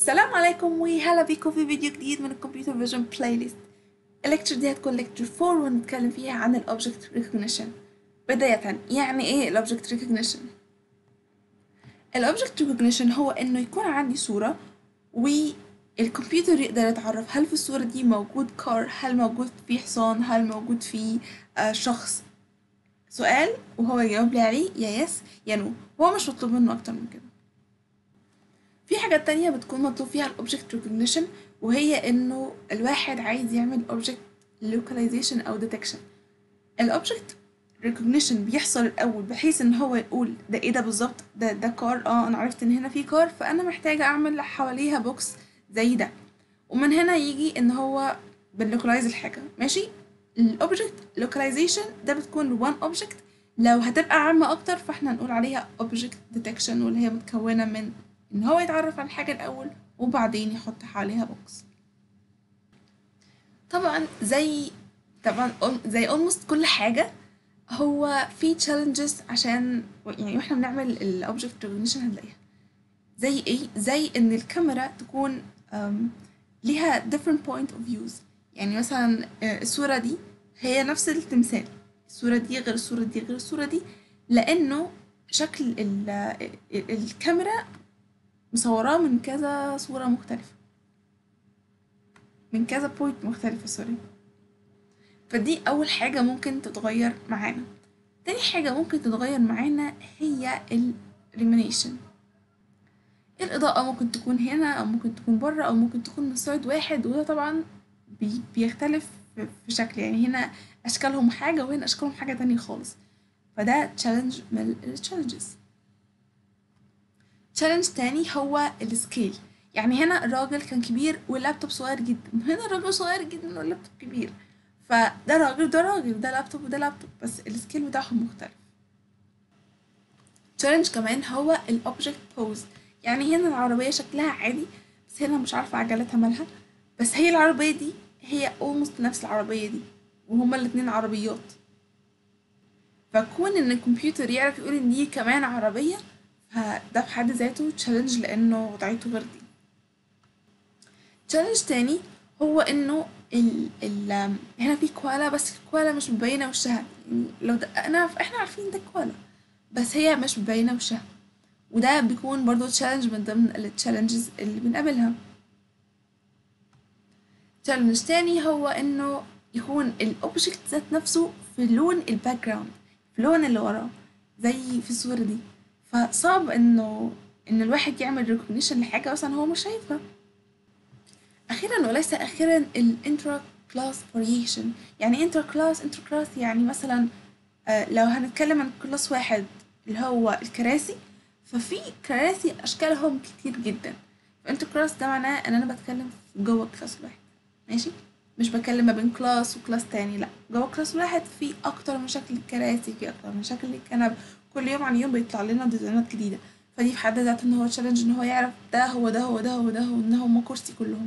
السلام عليكم وهلا بيكم في فيديو جديد من الكمبيوتر فيجن بلاي ليست الليكتشر دي هتكون ليكتشر 4 وهنتكلم فيها عن الاوبجكت ريكوجنيشن بداية يعني ايه الاوبجكت ريكوجنيشن الاوبجكت ريكوجنيشن هو انه يكون عندي صورة والكمبيوتر يقدر يتعرف هل في الصورة دي موجود كار هل موجود فيه حصان هل موجود فيه آه شخص سؤال وهو يجاوب لي عليه يا يس يا نو هو مش مطلوب منه اكتر من كده في حاجات تانية بتكون مطلوب فيها الأوبجكت recognition وهي إنه الواحد عايز يعمل object localization أو detection الأوبجكت recognition بيحصل الأول بحيث إن هو يقول ده إيه ده بالظبط ده ده كار اه أنا عرفت إن هنا في كار فأنا محتاجة أعمل حواليها بوكس زي ده ومن هنا يجي إن هو بنلوكلايز الحاجة ماشي الأوبجكت localization ده بتكون one object لو هتبقى عامة أكتر فاحنا هنقول عليها object detection واللي هي متكونة من ان هو يتعرف على الحاجة الاول وبعدين يحط حواليها بوكس طبعا زي طبعا زي almost كل حاجة هو في challenges عشان يعني واحنا بنعمل الاوبجكت recognition هنلاقيها زي ايه زي ان الكاميرا تكون ليها different point of views يعني مثلا الصورة دي هي نفس التمثال الصورة دي غير الصورة دي غير الصورة دي لأنه شكل الكاميرا مصوراه من كذا صورة مختلفة من كذا بوينت مختلفة سوري فدي أول حاجة ممكن تتغير معانا تاني حاجة ممكن تتغير معانا هي الريمينيشن الإضاءة ممكن تكون هنا أو ممكن تكون بره أو ممكن تكون من سايد واحد وده طبعا بي بيختلف في شكل يعني هنا أشكالهم حاجة وهنا أشكالهم حاجة تانية خالص فده تشالنج من التشالنجز تشالنج تاني هو السكيل يعني هنا الراجل كان كبير واللابتوب صغير جدا هنا الراجل صغير جدا واللابتوب كبير فده راجل ده راجل ده لابتوب وده لابتوب بس السكيل بتاعهم مختلف تشالنج كمان هو الاوبجكت بوز يعني هنا العربية شكلها عادي بس هنا مش عارفة عجلتها مالها بس هي العربية دي هي almost نفس العربية دي وهما الاتنين عربيات فكون ان الكمبيوتر يعرف يقول ان دي كمان عربية فده في حد ذاته تشالنج لانه وضعيته غير دي تشالنج تاني هو انه ال ال هنا في كوالا بس الكوالا مش مبينه وشها يعني لو دققنا احنا عارفين ده كوالا بس هي مش مبينه وشها وده بيكون برضو تشالنج من ضمن التشالنجز اللي بنقابلها تشالنج تاني هو انه يكون الاوبجكت ذات نفسه في لون الباك جراوند في اللون اللي وراه زي في الصورة دي فصعب انه ان الواحد يعمل ريكوجنيشن لحاجه مثلا هو مش شايفها اخيرا وليس اخيرا الانترا كلاس فاريشن يعني انترا كلاس انترا كلاس يعني مثلا آه لو هنتكلم عن كلاس واحد اللي هو الكراسي ففي كراسي اشكالهم كتير جدا فانترا كلاس ده معناه ان انا بتكلم جوه كلاس واحد ماشي مش بتكلم ما بين كلاس وكلاس تاني لا جوه كلاس واحد في اكتر من شكل الكراسي في اكتر من شكل الكنب كل يوم عن يوم بيطلع لنا ديزاينات جديدة فدي في حد ذاتها ان هو تشالنج ان هو يعرف ده هو ده هو ده هو ده وان هما كرسي كلهم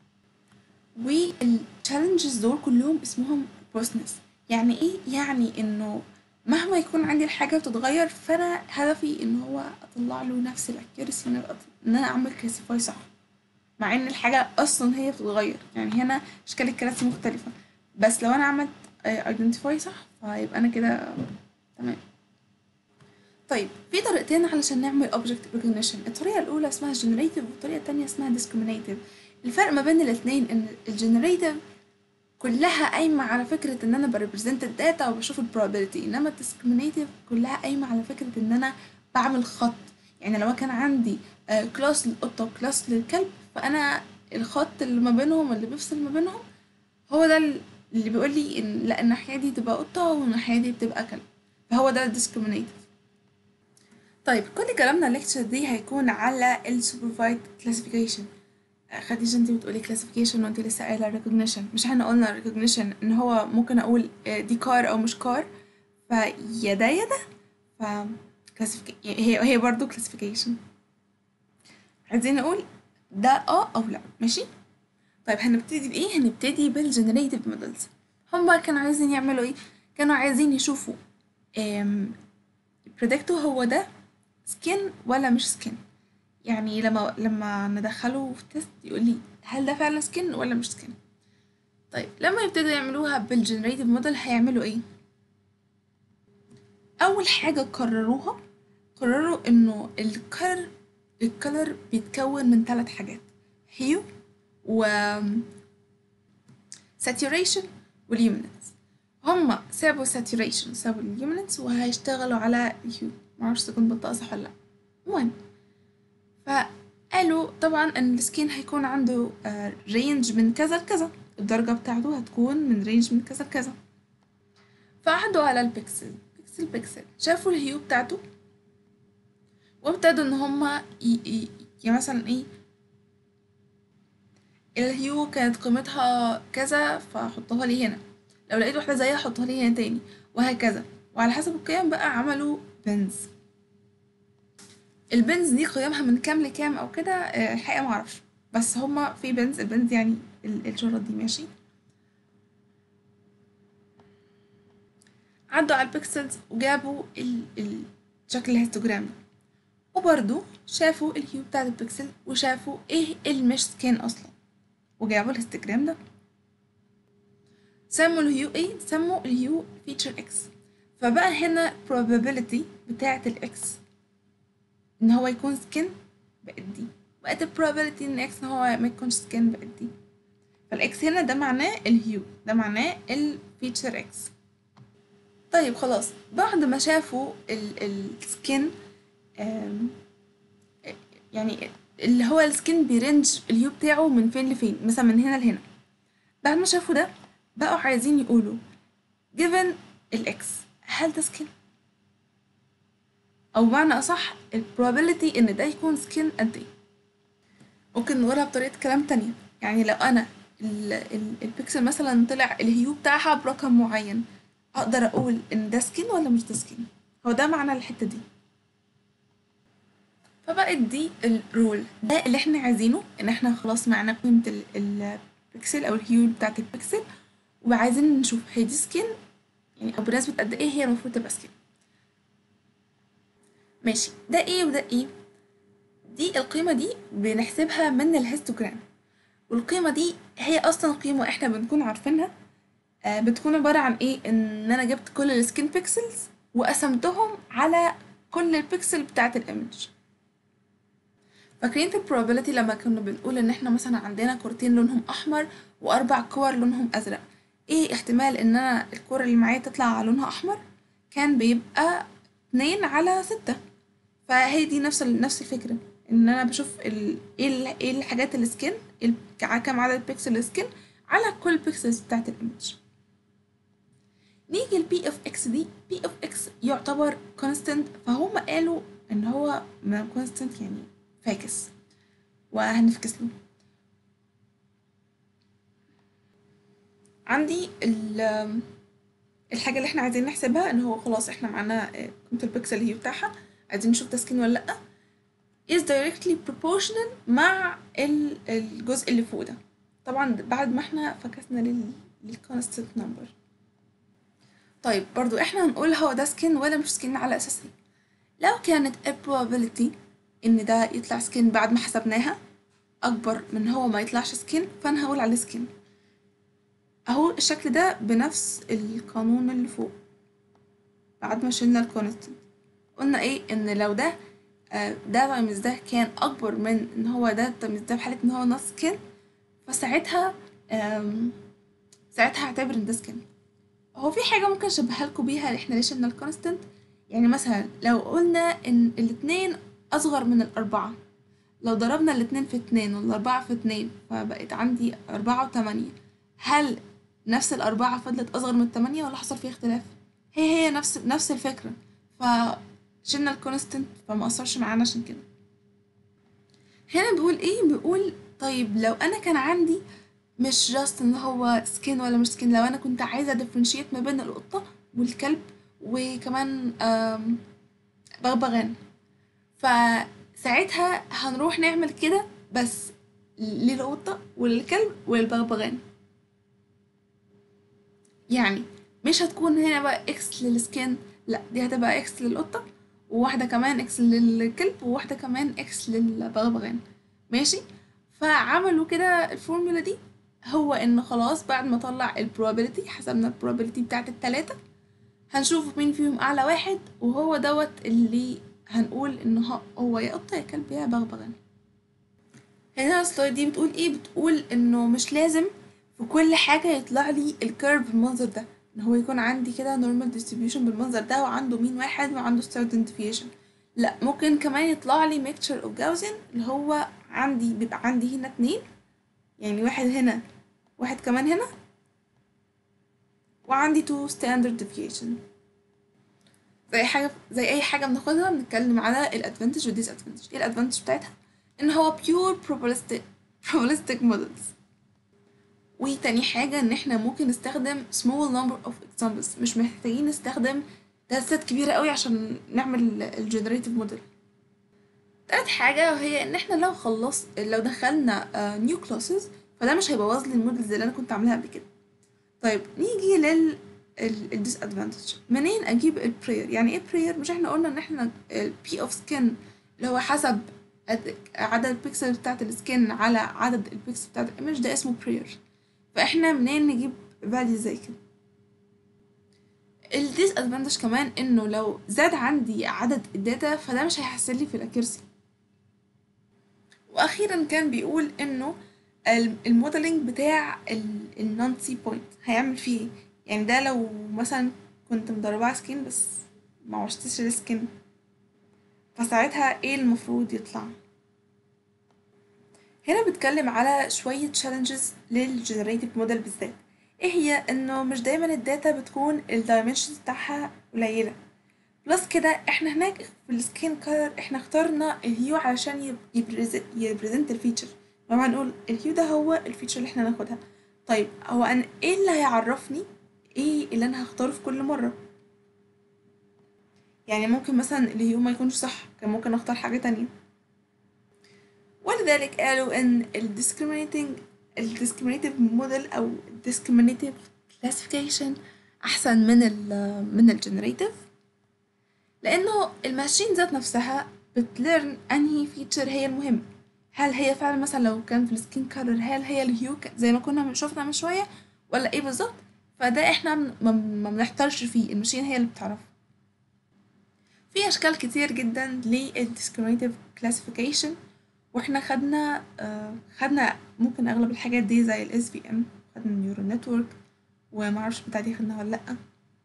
والتشالنجز دول كلهم اسمهم بروسنس يعني ايه يعني انه مهما يكون عندي الحاجة بتتغير فانا هدفي ان هو اطلع له نفس الاكيرسي ان انا اعمل كلاسيفاي صح مع ان الحاجة اصلا هي بتتغير يعني هنا اشكال الكراسي مختلفة بس لو انا عملت ايدنتيفاي صح فيبقى انا كده تمام طيب في طريقتين علشان نعمل object recognition الطريقة الأولى اسمها generative والطريقة التانية اسمها discriminative الفرق ما بين الاتنين إن الجنريتيف كلها قايمة على فكرة إن أنا بريبريزنت الداتا وبشوف البروبابيلتي إنما الديسكريمينيتيف كلها قايمة على فكرة إن أنا بعمل خط يعني لو كان عندي كلاس للقطة وكلاس للكلب فأنا الخط اللي ما بينهم اللي بيفصل ما بينهم هو ده اللي بيقول لي إن لا الناحية دي تبقى قطة والناحية دي بتبقى كلب فهو ده الديسكريمينيتيف طيب كل كلامنا الليكتشر دي هيكون على ال supervised classification خديجة انت بتقولي classification وانت لسه قايلة recognition مش احنا قلنا recognition ان هو ممكن اقول دي كار او مش كار فيا ده يا ده ف هي هي برضه classification عايزين نقول ده اه او لا ماشي طيب هنبتدي بايه هنبتدي بالجنريتيف مودلز هما كانوا عايزين يعملوا ايه كانوا عايزين يشوفوا بريدكتوا هو ده سكين ولا مش سكين يعني لما لما ندخله في تيست يقول لي هل ده فعلا سكين ولا مش سكين طيب لما يبتدوا يعملوها بالجنريتيف موديل هيعملوا ايه اول حاجه قرروها قرروا انه الكلر الكلر بيتكون من ثلاث حاجات هيو و saturation والليوميننس هما سابوا saturation سابوا الليوميننس وهيشتغلوا على الهيو معرفش اذا كنت بنطقها صح ولا لا المهم فقالوا طبعا ان السكين هيكون عنده رينج من كذا لكذا الدرجة بتاعته هتكون من رينج من كذا لكذا فقعدوا على البكسل بكسل بكسل شافوا الهيو بتاعته وابتدوا ان هما ي... ي... يعني مثلا ايه الهيو كانت قيمتها كذا فحطها لي هنا لو لقيت واحدة زيها حطها لي هنا تاني وهكذا وعلى حسب القيم بقى عملوا بنز البنز دي قيمها من كام لكام او كده آه، الحقيقة معرفش بس هما في بنز البنز يعني ال- الشرط دي ماشي عدوا على البكسلز وجابوا ال- ال- شكل الهيستوجرام ده وبرضو شافوا الهيو بتاعت البكسل وشافوا ايه المش سكين اصلا وجابوا الهيستوجرام ده سموا الهيو ايه سموا الهيو فيتشر اكس فبقى هنا probability بتاعة الاكس ان هو يكون سكين بقت دي بقت ال probability ان اكس ان هو ما يكونش سكين بقت دي فالاكس هنا ده معناه الهيو ده معناه الفيتشر اكس طيب خلاص بعد ما شافوا السكين يعني اللي هو السكين بيرنج الهيو بتاعه من فين لفين مثلا من هنا لهنا بعد ما شافوا ده بقوا عايزين يقولوا given الاكس هل ده سكين او بمعنى اصح ال probability ان ده يكون سكين قد ايه ممكن نقولها بطريقة كلام تانية يعني لو انا ال ال البيكسل مثلا طلع الهيو بتاعها برقم معين اقدر اقول ان ده سكين ولا مش ده سكين هو ده معنى الحتة دي فبقت دي الرول ده اللي احنا عايزينه ان احنا خلاص معانا قيمة ال- البيكسل او الهيو بتاعت البيكسل وعايزين نشوف هي دي سكين يعني او بنسبة قد ايه هي المفروض تبقى سكين ماشي ده ايه وده ايه دي القيمة دي بنحسبها من الهيستوجرام والقيمة دي هي أصلا قيمة احنا بنكون عارفينها آه بتكون عبارة عن ايه ان انا جبت كل السكين بيكسلز وقسمتهم على كل البيكسل بتاعت الايمج فاكرين في probability لما كنا بنقول ان احنا مثلا عندنا كورتين لونهم احمر واربع كور لونهم ازرق ايه احتمال ان انا الكورة اللي معايا تطلع لونها احمر كان بيبقى اتنين على ستة فهي دي نفس ال- نفس الفكرة ان انا بشوف ال... ايه ال... ايه الحاجات السكن ال... ع- كام عدد بيكسل سكن على كل بيكسلز بتاعت الايمج نيجي ل P of X دي P of X يعتبر constant فهم قالوا ان هو ما constant يعني فاكس وهنفكس له عندي ال الحاجة اللي احنا عايزين نحسبها ان هو خلاص احنا معانا آه، قيمة البكسل هي بتاعها عايزين نشوف ده سكين ولا لأ is directly proportional مع ال- الجزء اللي فوق ده طبعا بعد ما احنا فكسنا لل للconstant number طيب برضو احنا هنقول هو ده سكين ولا مش سكين على اساس ايه لو كانت ال probability ان ده يطلع سكين بعد ما حسبناها اكبر من هو ما يطلعش سكين فانا هقول عليه سكين اهو الشكل ده بنفس القانون اللي فوق بعد ما شلنا الكونستنت قلنا ايه ان لو ده آه، ده تايمز ده كان اكبر من ان هو ده تايمز ده في حالة ان هو نص سكين فساعتها آم، ساعتها هعتبر ان ده سكين هو في حاجة ممكن اشبهها لكم بيها احنا ليش شلنا الكونستنت يعني مثلا لو قلنا ان الاتنين اصغر من الاربعة لو ضربنا الاتنين في اتنين والاربعة في اتنين فبقت عندي اربعة وتمانية هل نفس الاربعة فضلت اصغر من التمانية ولا حصل فيها اختلاف هي هي نفس نفس الفكرة فشلنا الكونستنت فما اثرش معانا عشان كده هنا بيقول ايه بيقول طيب لو انا كان عندي مش جاست ان هو سكين ولا مش سكين لو انا كنت عايزه ديفرنشيت ما بين القطه والكلب وكمان آم، بغبغان فساعتها هنروح نعمل كده بس للقطه وللكلب وللبغبغان يعني مش هتكون هنا بقى اكس للسكين لا دي هتبقى اكس للقطه وواحدة كمان اكس للكلب وواحدة كمان اكس للبغبغان ماشي فعملوا كده الفورمولا دي هو ان خلاص بعد ما طلع البروبابيلتي حسبنا البروبابيلتي بتاعت التلاتة هنشوف مين فيهم اعلى واحد وهو دوت اللي هنقول ان هو- هو يا قطة يا كلب يا بغبغان هنا السلايد دي بتقول ايه بتقول انه مش لازم في كل حاجة يطلع لي الكيرف بالمنظر ده ان هو يكون عندي كده normal distribution بالمنظر ده وعنده مين واحد وعنده standard deviation لا ممكن كمان يطلع لي mixture of Gaussian اللي هو عندي بيبقى عندي هنا اتنين يعني واحد هنا واحد كمان هنا وعندي two standard deviation زي حاجة زي أي حاجة بناخدها بنتكلم على الادفانتج والديس ادفانتج ايه الادفانتج بتاعتها ان هو pure probabilistic probabilistic models وتاني حاجة ان احنا ممكن نستخدم small number of examples مش محتاجين نستخدم داتات كبيرة قوي عشان نعمل الجنريتيف موديل تالت حاجة وهي ان احنا لو خلص لو دخلنا نيو كلاسز فده مش هيبوظ لي المودلز اللي انا كنت عاملاها قبل كده طيب نيجي لل الديس ادفانتج منين اجيب البرير يعني ايه برير مش احنا قلنا ان احنا البي اوف سكين اللي هو حسب قد- عدد البيكسل بتاعت السكين على عدد البيكسل بتاعت الايمج ده اسمه برير فاحنا منين نجيب فاليو زي كده الديس ادفانتج كمان انه لو زاد عندي عدد الداتا فده مش هيحسن لي في الاكيرسي واخيرا كان بيقول انه ال- الموديلنج بتاع النانسي بوينت هيعمل فيه ايه يعني ده لو مثلا كنت مدربة على سكين بس ما عشتش السكين فساعتها ايه المفروض يطلع هنا بتكلم على شوية challenges للجنريتيف موديل بالذات ايه هي انه مش دايما الداتا بتكون الدايمنشنز بتاعها قليلة بلس كده احنا هناك في السكين كولر احنا اخترنا الهيو علشان يبريزنت الفيتشر لما هنقول الهيو ده هو الفيتشر اللي احنا ناخدها طيب هو انا ايه اللي هيعرفني ايه اللي انا هختاره في كل مرة يعني ممكن مثلا الهيو ما يكونش صح كان ممكن اختار حاجة تانية ولذلك قالوا ان ال discriminating ال discriminative model او ال discriminative classification احسن من ال من ال generative لانه الماشين ذات نفسها بتلرن انهي فيتشر هي المهم هل هي فعلا مثلا لو كان في السكين كولر هل هي الهيو ك- زي ما كنا شفنا من شويه ولا ايه بالظبط فده احنا من- ما ما بنحتارش فيه الماشين هي اللي بتعرفه في اشكال كتير جدا لل discriminative classification واحنا خدنا آه خدنا ممكن اغلب الحاجات دي زي ال SVM خدنا النيورال نتورك ومعرفش بتاع دي خدناها ولا لأ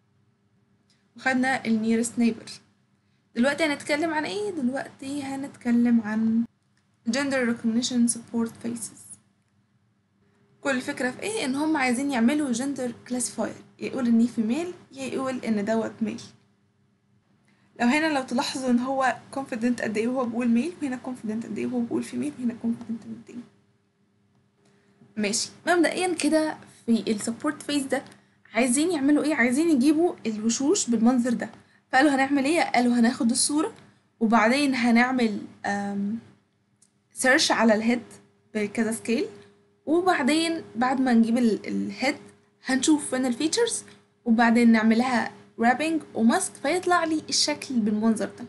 وخدنا ال nearest neighbor دلوقتي هنتكلم عن ايه دلوقتي هنتكلم عن gender recognition support faces كل الفكرة في ايه ان هم عايزين يعملوا gender classifier يقول ان فيميل يا يقول ان دوت ميل لو هنا لو تلاحظوا ان هو confident قد ايه وهو بيقول ميل وهنا confident قد ايه وهو بيقول فيميل وهنا confident قد ايه ماشي مبدئيا كده في السبورت فيس ده عايزين يعملوا ايه عايزين يجيبوا الوشوش بالمنظر ده فقالوا هنعمل ايه قالوا هناخد الصورة وبعدين هنعمل سيرش على الهيد بكذا سكيل وبعدين بعد ما نجيب الهيد هنشوف فين الفيتشرز وبعدين نعملها رابنج وماسك فيطلع لي الشكل بالمنظر ده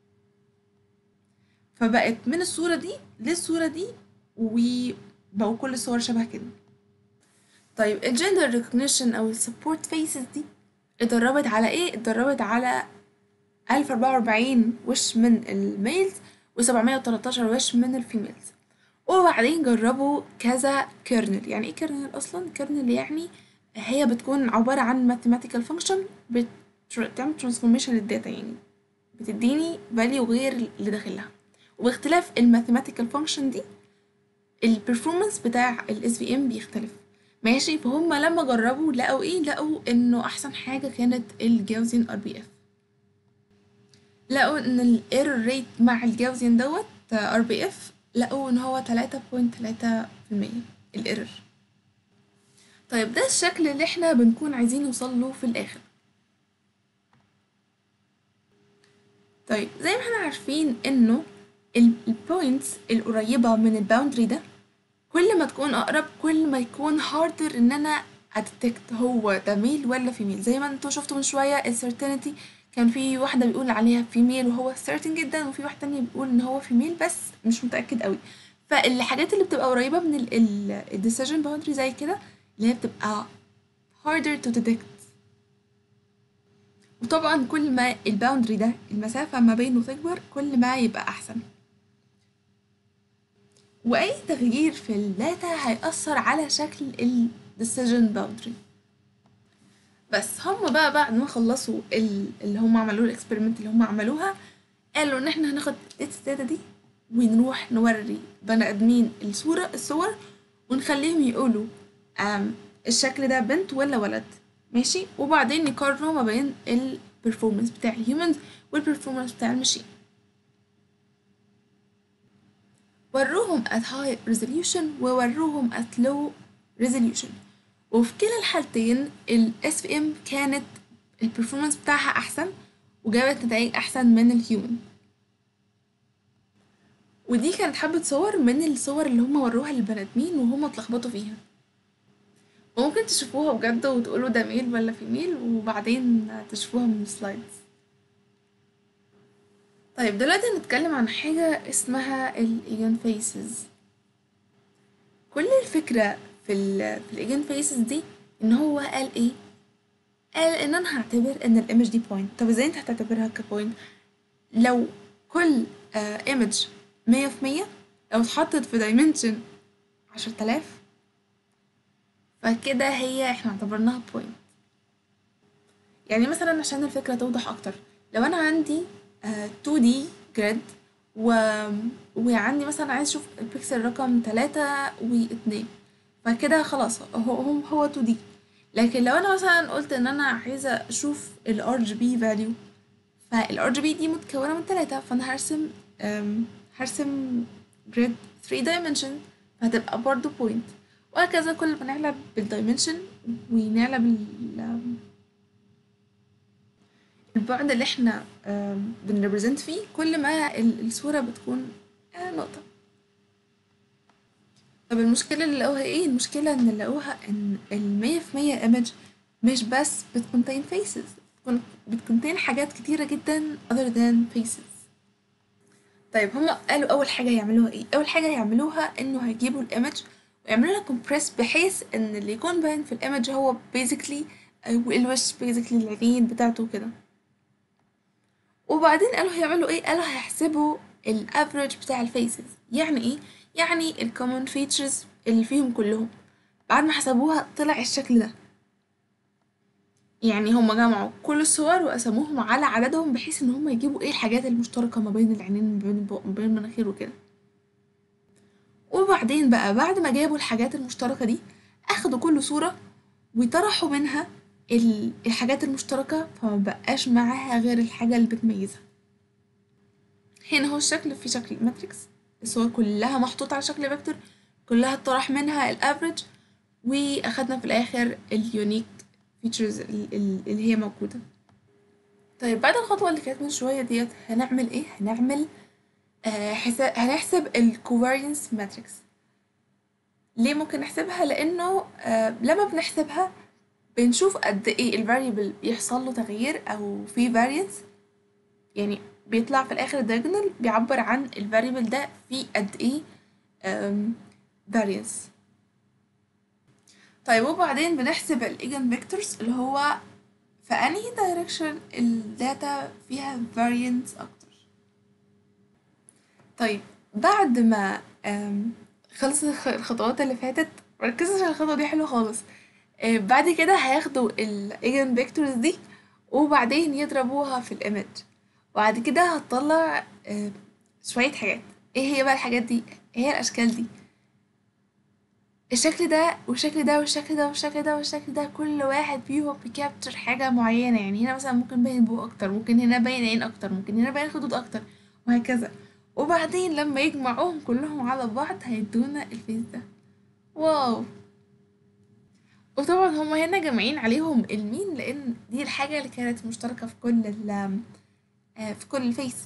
فبقت من الصورة دي للصورة دي وبقوا كل الصور شبه كده طيب الجندر ريكوجنيشن او السبورت فيسز دي اتدربت على ايه اتدربت على 1044 وش من الميلز و713 وش من الفيميلز وبعدين جربوا كذا كيرنل يعني ايه كيرنل اصلا كيرنل يعني هي بتكون عبارة عن mathematical function بتعمل transformation للداتا يعني بتديني value غير اللي داخلها وباختلاف الماثيماتيكال فانكشن دي البرفورمانس بتاع ال SVM بيختلف ماشي فهم لما جربوا لقوا ايه لقوا انه احسن حاجة كانت الجاوزين ار بي اف لقوا ان الايرور ريت مع الجاوزين دوت ار بي اف لقوا ان هو تلاتة بوينت تلاتة في المية الايرور طيب ده الشكل اللي احنا بنكون عايزين نوصل له في الاخر طيب زي ما احنا عارفين انه البوينتس القريبة من الباوندري ده كل ما تكون اقرب كل ما يكون هاردر ان انا اديتكت هو ده ميل ولا فيميل زي ما انتوا شفتوا من شوية السيرتينتي كان في واحدة بيقول عليها فيميل وهو certain جدا وفي واحدة تانية بيقول ان هو فيميل بس مش متأكد قوي فالحاجات اللي بتبقى قريبة من ال ال ال decision boundary زي كده اللي هي بتبقى harder to detect وطبعا كل ما الباوندري ده المسافة ما بينه تكبر كل ما يبقى أحسن وأي تغيير في الداتا هيأثر على شكل ال decision boundary بس هم بقى بعد ما خلصوا ال- اللي هم عملوه الاكسبيرمنت اللي هم عملوها قالوا ان احنا هناخد الداتا دي ونروح نوري بني ادمين الصورة الصور ونخليهم يقولوا أم الشكل ده بنت ولا ولد ماشي وبعدين يقارنوا ما بين البرفورمانس بتاع الهيومنز والبرفورمانس بتاع الماشين وروهم at high resolution ووروهم at low resolution وفي كلا الحالتين ال SVM كانت البرفورمانس بتاعها أحسن وجابت نتائج أحسن من الهيومن ودي كانت حبة صور من الصور اللي هما وروها للبني آدمين وهما اتلخبطوا فيها وممكن تشوفوها بجد وتقولوا ده ميل ولا فيميل وبعدين تشوفوها من السلايدز طيب دلوقتي هنتكلم عن حاجة اسمها الايجن فيسز كل الفكرة في ال في الايجن فيسز دي ان هو قال ايه قال ان انا هعتبر ان الايمج دي بوينت طب ازاي انت هتعتبرها كبوينت لو كل ايمج مية في مية لو اتحطت في دايمنشن عشرة آلاف فكده هي احنا اعتبرناها بوينت يعني مثلا عشان الفكرة توضح أكتر لو أنا عندي آه 2D جريد و... وعندي مثلا عايز أشوف البيكسل رقم تلاتة واتنين فكده خلاص هو هو, هو 2D لكن لو أنا مثلا قلت إن أنا عايزة أشوف ال RGB value فال RGB دي متكونة من تلاتة فأنا هرسم أم، هرسم جريد 3 dimension فهتبقى برضه بوينت وهكذا كل ما نعلى بالدايمنشن ونعلى بال البعد اللي احنا بنريبريزنت فيه كل ما ال- الصورة بتكون آه، نقطة طب المشكلة اللي لقوها ايه؟ المشكلة ان لقوها ان المية في مية ايمج مش بس بتكونتين faces بتكون بتكونتين حاجات كتيرة جدا other than faces طيب هما قالوا أول حاجة يعملوها ايه؟ أول حاجة يعملوها انه هيجيبوا الايمج ويعملوا لها كومبريس بحيث ان اللي يكون باين في الايمج هو basically الوش basically العينين بتاعته كده وبعدين قالوا هيعملوا ايه قالوا هيحسبوا الافريج بتاع الفيسز يعني ايه يعني الكومن فيتشرز اللي فيهم كلهم بعد ما حسبوها طلع الشكل ده يعني هم جمعوا كل الصور وقسموهم على عددهم بحيث ان هم يجيبوا ايه الحاجات المشتركة ما بين العينين ما بين البق- ما بين المناخير وكده وبعدين بقى بعد ما جابوا الحاجات المشتركة دي أخدوا كل صورة وطرحوا منها ال- الحاجات المشتركة فما بقاش معاها غير الحاجة اللي بتميزها هنا هو الشكل في شكل ماتريكس الصور كلها محطوطة على شكل فيكتور كلها اتطرح منها الافريج واخدنا في الاخر اليونيك فيتشرز اللي هي موجودة طيب بعد الخطوة اللي كانت من شوية ديت هنعمل ايه؟ هنعمل آه حساب هنحسب الكوفارينس ماتريكس ليه ممكن نحسبها لانه آه لما بنحسبها بنشوف قد ايه الفاريبل بيحصل له تغيير او في فارينس يعني بيطلع في الاخر الدايجونال بيعبر عن الفاريبل ده في قد ايه فارينس طيب وبعدين بنحسب الايجن فيكتورز اللي هو في انهي دايركشن الداتا فيها فارينس اكتر طيب بعد ما آم، خلصت الخ- الخطوات اللي فاتت ركزوا عشان الخطوة دي حلوة خالص آه، بعد كده هياخدوا الايجن فيكتورز دي وبعدين يضربوها في الايمج وبعد كده هتطلع آه، شوية حاجات ايه هي بقى الحاجات دي ايه هي الاشكال دي الشكل ده والشكل ده والشكل ده والشكل ده والشكل ده كل واحد فيهم بيكابتشر حاجة معينة يعني هنا مثلا ممكن باين بو أكتر ممكن هنا باين عين أكتر ممكن هنا باين خدود أكتر وهكذا وبعدين لما يجمعوهم كلهم على بعض هيدونا الفيس ده واو وطبعا هما هنا جامعين عليهم المين لأن دي الحاجة اللي كانت مشتركة في كل ال آه، في كل الفيس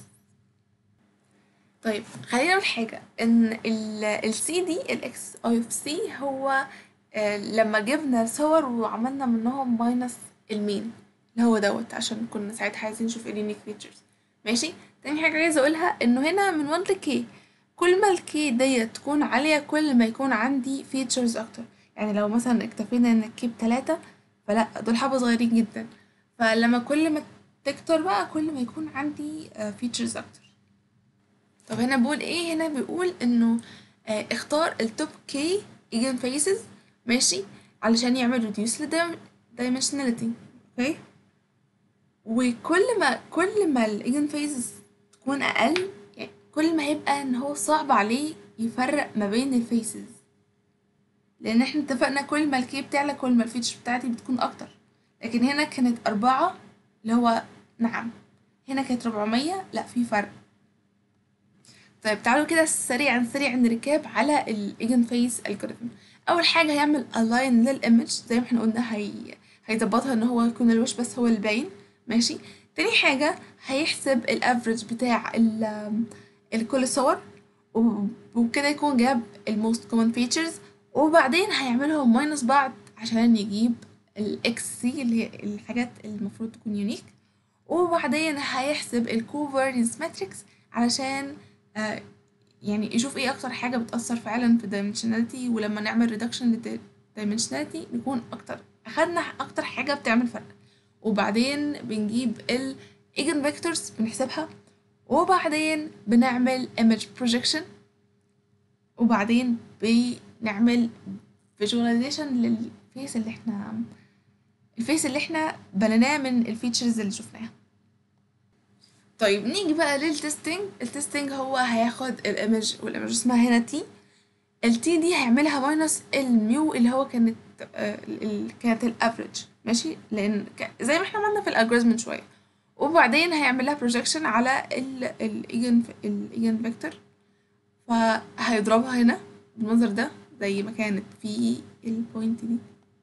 طيب خلينا نقول حاجة ان ال سي دي الاكس اي اوف سي هو آه، لما جبنا صور وعملنا منهم ماينس المين اللي هو دوت عشان كنا ساعتها عايزين نشوف ايه اليونيك فيتشرز ماشي تاني حاجة عايزة اقولها انه هنا من 1 لكي كل ما الكي ديت تكون عالية كل ما يكون عندي فيتشرز اكتر يعني لو مثلا اكتفينا ان الكي بتلاتة فلا دول حبة صغيرين جدا فلما كل ما تكتر بقى كل ما يكون عندي فيتشرز اكتر طب هنا بقول ايه هنا بيقول انه آه، اختار التوب كي ايجن فيسز ماشي علشان يعمل ريديوس للدايمنشناليتي اوكي وكل ما كل ما الايجن فيسز تكون اقل يعني كل ما هيبقى ان هو صعب عليه يفرق ما بين الفيسز لان احنا اتفقنا كل ما الكي بتعلى كل ما الفيتشر بتاعتي بتكون اكتر لكن هنا كانت أربعة اللي هو نعم هنا كانت ربعمية لا في فرق طيب تعالوا كده سريعا سريعا نركاب على الايجن فيس الجوريثم اول حاجه هيعمل الاين للايمج زي ما احنا قلنا هي هيظبطها ان هو يكون الوش بس هو اللي باين ماشي تاني حاجه هيحسب الافريج بتاع ال الكل الصور وب- وبكده يكون جاب الموست كومن فيتشرز وبعدين هيعملهم ماينس بعض عشان يجيب الاكس سي اللي هي الحاجات اللي المفروض تكون يونيك وبعدين هيحسب الكوفرنس ماتريكس علشان آه، يعني يشوف ايه اكتر حاجة بتأثر فعلا في الدايمنشناليتي ولما نعمل ريدكشن للدايمنشناليتي نكون اكتر اخدنا اكتر حاجة بتعمل فرق وبعدين بنجيب ال eigen vectors بنحسبها وبعدين بنعمل image projection وبعدين بنعمل visualization للفيس اللي احنا الفيس اللي احنا بنيناه من الفيتشرز اللي شفناها طيب نيجي بقى للتستنج التستنج هو هياخد الايمج والايمج اسمها هنا تي التي دي هيعملها ماينس الميو اللي هو كانت آه، ال- كانت الافريج ماشي لان ك- زي ما احنا عملنا في الالجوريزم من شويه وبعدين هيعمل لها بروجكشن على الايجن الايجن فيكتور فهيضربها هنا بالمنظر ده زي ما كانت في البوينت دي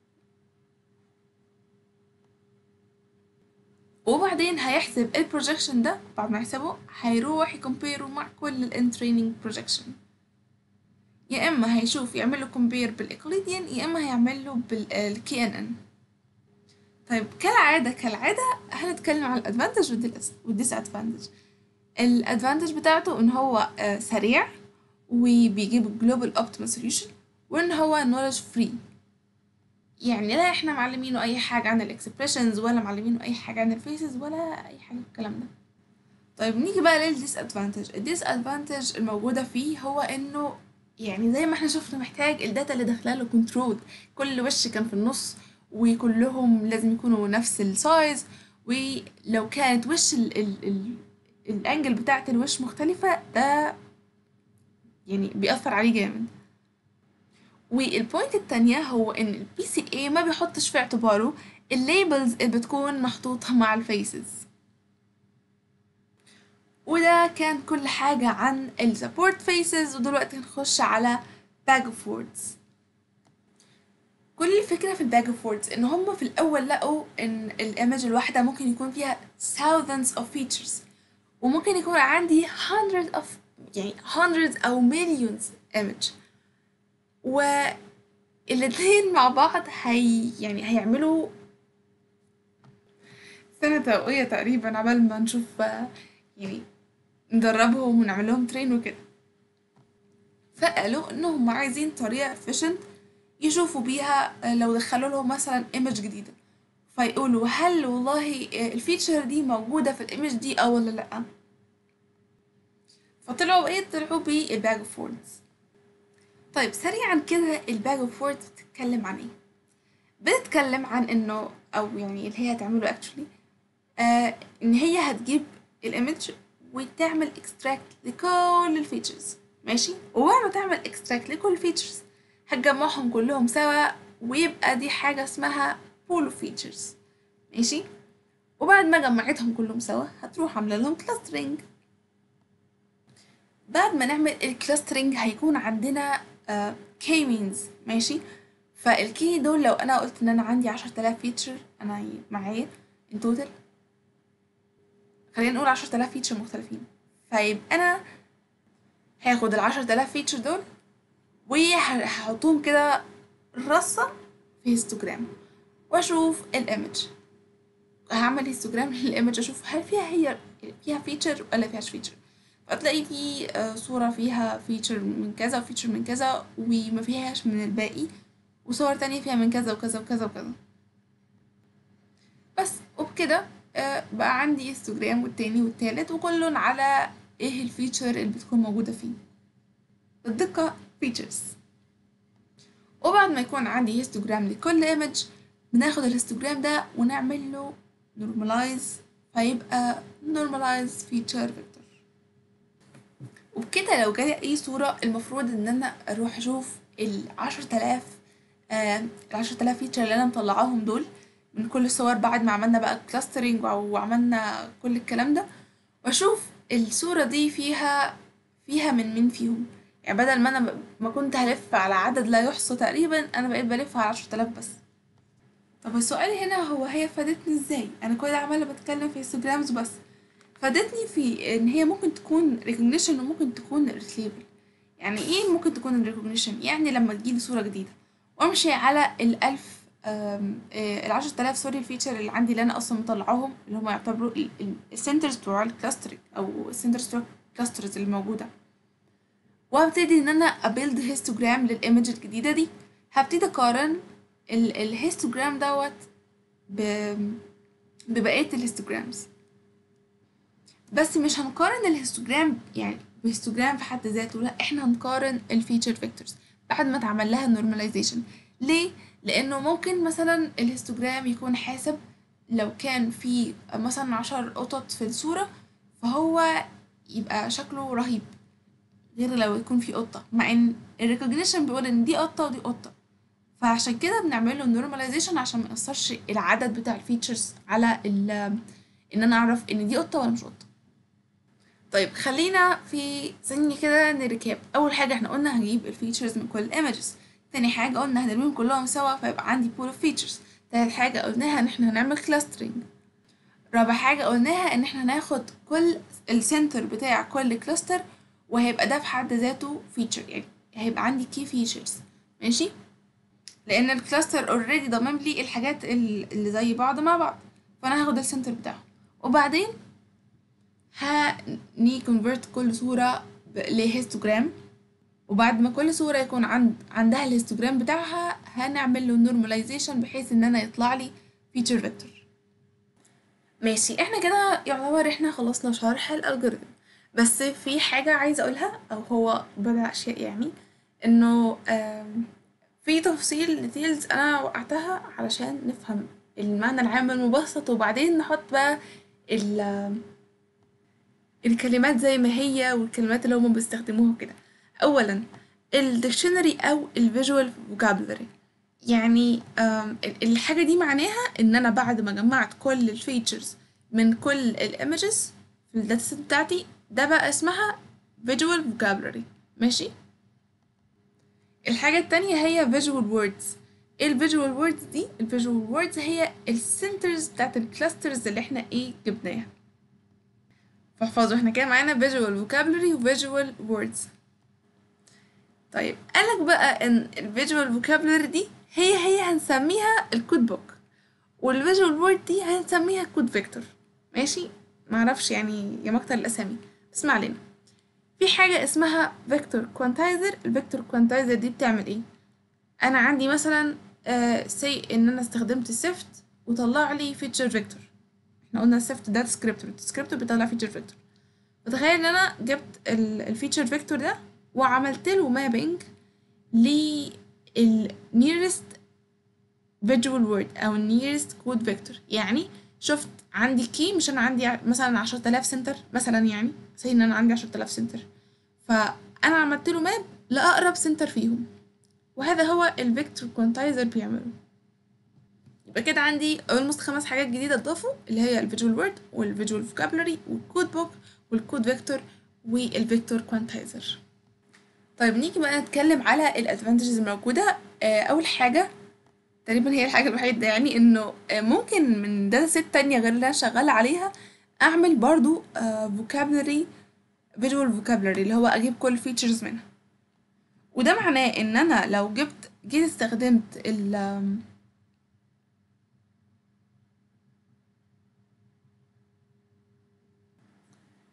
وبعدين هيحسب البروجكشن ده بعد ما يحسبه هيروح يكمبيره مع كل الانتريننج بروجكشن يا اما هيشوف يعمل له كومبير بالاقليديان يا اما هيعمل له بالكي ان ان طيب كالعاده كالعاده هنتكلم عن الادفانتج والديس ادفانتج الادفانتج بتاعته ان هو آه، سريع وبيجيب جلوبال اوبتيمال سوليوشن وان هو نولج فري يعني لا احنا معلمينه اي حاجه عن الاكسبريشنز ولا معلمينه اي حاجه عن الفيسز ولا اي حاجه من الكلام ده طيب نيجي بقى للديس ادفانتج الديس ادفانتج الموجوده فيه هو انه يعني زي ما احنا شفنا محتاج الداتا اللي داخله له كنترول كل وش كان في النص وكلهم لازم يكونوا نفس السايز ولو كانت وش ال ال ال الانجل بتاعت الوش مختلفة ده يعني بيأثر عليه جامد والبوينت التانية هو ان البي سي اي ما بيحطش في اعتباره الليبلز اللي بتكون محطوطة مع الفيسز وده كان كل حاجة عن ال support faces ودلوقتي هنخش على bag of words كل الفكرة في الباج اوف ووردز ان هم في الاول لقوا ان الايمج الواحدة ممكن يكون فيها thousands of features وممكن يكون عندي hundreds of يعني hundreds او millions image والاتنين مع بعض هي يعني هيعملوا سنة توقية تقريبا عبال ما نشوف آه، يعني ندربهم ونعمل لهم ترين وكده فقالوا انهم عايزين طريقة efficient يشوفوا بيها آه، لو دخلوا لهم مثلا ايمج جديدة فيقولوا هل والله آه، الفيتشر دي موجودة في الايمج دي او ولا لأ فطلعوا ايه طلعوا بالباج اوف ووردز طيب سريعا كده الباج اوف ووردز بتتكلم عن ايه بتتكلم عن انه او يعني اللي هي هتعمله اكشولي آه ان هي هتجيب الايمج وتعمل اكستراكت لكل الفيتشرز ماشي وبعد ما تعمل اكستراكت لكل الفيتشرز هتجمعهم كلهم سوا ويبقى دي حاجة اسمها بول فيتشرز ماشي وبعد ما جمعتهم كلهم سوا هتروح عاملة لهم كلاسترنج بعد ما نعمل الكلاسترنج هيكون عندنا كي مينز ماشي فالكي دول لو انا قلت ان انا عندي عشرة آلاف فيتشر انا معايا ان توتال خلينا نقول عشرة آلاف فيتشر مختلفين فيبقى انا هاخد العشرة آلاف فيتشر دول وهحطهم كده رصة في هيستوجرام واشوف الايمج هعمل هيستوجرام للايمج اشوف هل فيها هي فيها فيتشر ولا فيهاش فيتشر فتلاقي في آه، صورة فيها فيتشر من كذا وفيتشر من كذا وما فيهاش من الباقي وصور تانية فيها من كذا وكذا وكذا وكذا بس وبكده آه، بقى عندي هيستوجرام والتاني والتالت وكل على ايه الفيتشر اللي بتكون موجودة فيه الدقة features وبعد ما يكون عندي هيستوجرام لكل ايمج بناخد الهيستوجرام ده ونعمل له normalize فيبقى normalize feature vector وبكده لو جالي اي صورة المفروض ان انا اروح اشوف العشر تلاف آه العشر تلاف فيتشر اللي انا مطلعاهم دول من كل الصور بعد ما عملنا بقى كلاسترنج وعملنا كل الكلام ده واشوف الصورة دي فيها فيها من مين فيهم يعني بدل ما انا ب- ما كنت هلف على عدد لا يحصى تقريبا انا بقيت بلف على عشرة آلاف بس طب السؤال هنا هو هي فادتني ازاي انا كل ده عمالة بتكلم في انستجرامز بس فادتني في ان هي ممكن تكون recognition وممكن تكون retrieval يعني ايه ممكن تكون recognition يعني لما تجيلي صورة جديدة وامشي على الالف آم، آه، العشرة آلاف سوري الفيتشر اللي عندي اللي انا اصلا مطلعاهم اللي هم يعتبروا السنترز بتوع الكلاسترنج او السنترز بتوع الكلاسترز اللي موجودة وهبتدي ان انا ابيلد هيستوجرام للايمج الجديدة دي هبتدي اقارن ال- الهيستوجرام دوت ب- ببقية الهيستوجرامز بس مش هنقارن الهيستوجرام يعني بهيستوجرام في حد ذاته لا احنا هنقارن الفيتشر فيكتورز بعد ما اتعمل لها نورماليزيشن ليه لانه ممكن مثلا الهيستوجرام يكون حاسب لو كان في مثلا عشر قطط في الصورة فهو يبقى شكله رهيب غير لو يكون في قطة مع ان الريكوجنيشن بيقول ان دي قطة ودي قطة فعشان كده بنعمل له نورماليزيشن عشان ما يأثرش العدد بتاع الفيتشرز على ال ان انا اعرف ان دي قطة ولا مش قطة طيب خلينا في ثانية كده نركاب أول حاجة احنا قلنا هنجيب الفيتشرز من كل الايمجز تاني حاجة قلنا هنرميهم كلهم سوا فيبقى عندي pool of features تالت حاجة قلناها ان احنا هنعمل clustering رابع حاجة قلناها ان احنا هناخد كل السنتر بتاع كل كلاستر وهيبقى ده في حد ذاته feature يعني هيبقى عندي key features ماشي لان الكلاستر اوريدي ضامن لي الحاجات ال- اللي زي بعض مع بعض فانا هاخد السنتر بتاعهم وبعدين هني كونفرت كل صورة ب- لهيستوجرام وبعد ما كل صورة يكون عند عندها الهيستوجرام بتاعها هنعمل له نورماليزيشن بحيث ان انا يطلع لي فيتشر فيكتور ماشي احنا كده يعتبر احنا خلصنا شرح الالجوريثم بس في حاجة عايزة اقولها او هو بضع اشياء يعني انه آم، في تفصيل ديتيلز انا وقعتها علشان نفهم المعنى العام المبسط وبعدين نحط بقى ال الكلمات زي ما هي والكلمات اللي هما بيستخدموها كده اولا الديكشنري او الفيجوال فوكابولري يعني آم، ال- الحاجة دي معناها ان انا بعد ما جمعت كل الفيتشرز من كل الايمجز في الداتا سيت بتاعتي ده بقى اسمها visual vocabulary ماشي الحاجة التانية هي visual words ايه ال visual words دي ال visual words هي السنترز بتاعت الكلاسترز اللي احنا ايه جبناها فاحفظوا احنا كده معانا visual vocabulary و visual words طيب قالك بقى ان ال visual vocabulary دي هي هي هنسميها الكود بوك والفيجوال وورد دي هنسميها كود فيكتور ماشي معرفش يعني يا مكتر الاسامي بس ما علينا في حاجة اسمها فيكتور كوانتايزر الفيكتور كوانتايزر دي بتعمل ايه انا عندي مثلا سي ان انا استخدمت سيفت وطلع لي فيتشر فيكتور احنا قلنا سيفت ده ديسكريبتور الديسكريبتور بيطلع فيتشر فيكتور فتخيل ان انا جبت الفيتشر فيكتور ده وعملت له مابينج لل nearest visual word او nearest code vector يعني شفت عندي كي مش انا عندي ع- مثلا عشرة آلاف سنتر مثلا يعني زي ان انا عندي عشرة آلاف سنتر فانا عملت له ماب لاقرب سنتر فيهم وهذا هو الفيكتور كوانتايزر بيعمله يبقى كده عندي almost خمس حاجات جديدة اتضافوا اللي هي الفيجوال وورد والفيجوال فوكابولري والكود بوك والكود فيكتور والفيكتور كوانتايزر طيب نيجي بقى نتكلم على الادفانتجز الموجودة آه، أول حاجة تقريبا هي الحاجة الوحيدة يعني انه آه، ممكن من داتا سيت تانية غير اللي انا شغالة عليها اعمل برضو vocabulary visual vocabulary اللي هو اجيب كل features منها وده معناه ان انا لو جبت جيت استخدمت ال آم،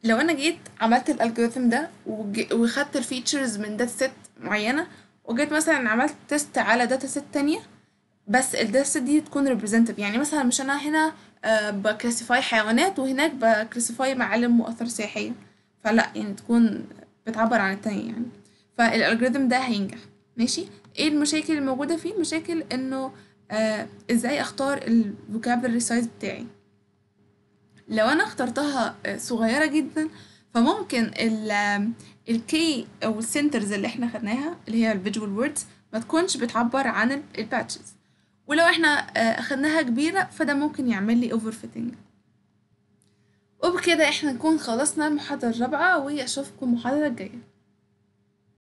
لو انا جيت عملت الالجوريثم ده وج- وخدت الفيتشرز من داتا سيت معينه وجيت مثلا عملت تيست على داتا سيت تانية بس الداتا سيت دي تكون ريبريزنتيف يعني مثلا مش انا هنا آه، بكلاسيفاي حيوانات وهناك بكلاسيفاي معالم واثار سياحيه فلا يعني تكون بتعبر عن التانية يعني فالالجوريثم ده هينجح ماشي ايه المشاكل الموجوده فيه مشاكل انه آه ازاي اختار الفوكابلري سايز بتاعي لو انا اخترتها آه، صغيره جدا فممكن ال الكي او السنترز اللي احنا خدناها اللي هي الفيجوال ووردز ما تكونش بتعبر عن الباتشز ولو احنا آه، اخدناها كبيره فده ممكن يعمل لي اوفر فيتنج وبكده احنا نكون خلصنا المحاضره الرابعه واشوفكم المحاضره الجايه